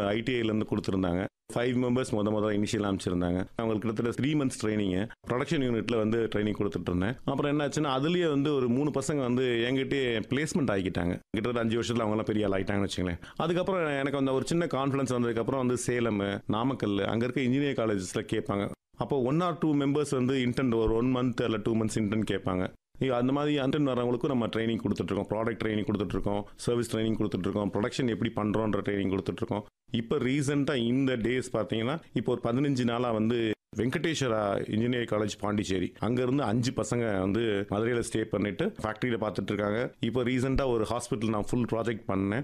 ஐடிஐலேருந்து கொடுத்துருந்தாங்க five members முத முத இனிஷியல் அமைச்சிருந்தாங்க அவங்களுக்கு கிட்டத்தட்ட த்ரீ மந்த்ஸ் ட்ரைனிங்கு ப்ரொடக்ஷன் யூனிட்ல வந்து ட்ரைனிங் கொடுத்துட்டு இருந்தேன் அப்புறம் என்னாச்சுன்னா அதுலேயே வந்து ஒரு மூணு பசங்க வந்து என்கிட்டயே பிளேஸ்மெண்ட் ஆகிக்கிட்டாங்க கிட்டத்தட்ட அஞ்சு வருஷத்துல அவங்களாம் பெரிய ஆள் ஆகிட்டாங்கன்னு வச்சுங்களேன் அதுக்கப்புறம் எனக்கு அந்த ஒரு சின்ன கான்ஃபிடன்ஸ் வந்ததுக்கப்புறம் வந்து சேலம் நாமக்கல் அங்கே இருக்க இன்ஜினியரிங் காலேஜஸில் கேட்பாங்க அப்போ ஒன் ஆர் டூ மெம்பர்ஸ் வந்து இன்டர்ன் ஒரு ஒன் மந்த் இல்லை டூ மந்த்ஸ் இன்டர்ன் கேட்பாங்க ஐயோ, அந்த மாதிரி அன்டன் வரவங்களுக்கும் நம்ம ட்ரைனிங் கொடுத்துட்ருக்கோம் ப்ராடக்ட் ட்ரைனிங் கொடுத்துட்ருக்கோம் சர்வீஸ் ட்ரைனிங் கொடுத்துட்ருக்கோம் ப்ரொடக்ஷன் எப்படி பண்ணுறோன்ற ட்ரைனிங் கொடுத்துட்ருக்கோம் இப்போ ரீசெண்டாக இந்த டேஸ் பார்த்தீங்கன்னா இப்போ ஒரு பதினஞ்சு நாளாக வந்து வெங்கடேஸ்வரா இன்ஜினியரிங் காலேஜ் பாண்டிச்சேரி அங்கேருந்து அஞ்சு பசங்க வந்து மதுரையில் ஸ்டே பண்ணிட்டு ஃபேக்ட்ரியில் பார்த்துட்டு இருக்காங்க இப்போ ரீசெண்டாக ஒரு ஹாஸ்பிட்டல் நான் ஃபுல் ப்ராஜெக்ட் பண்ணேன்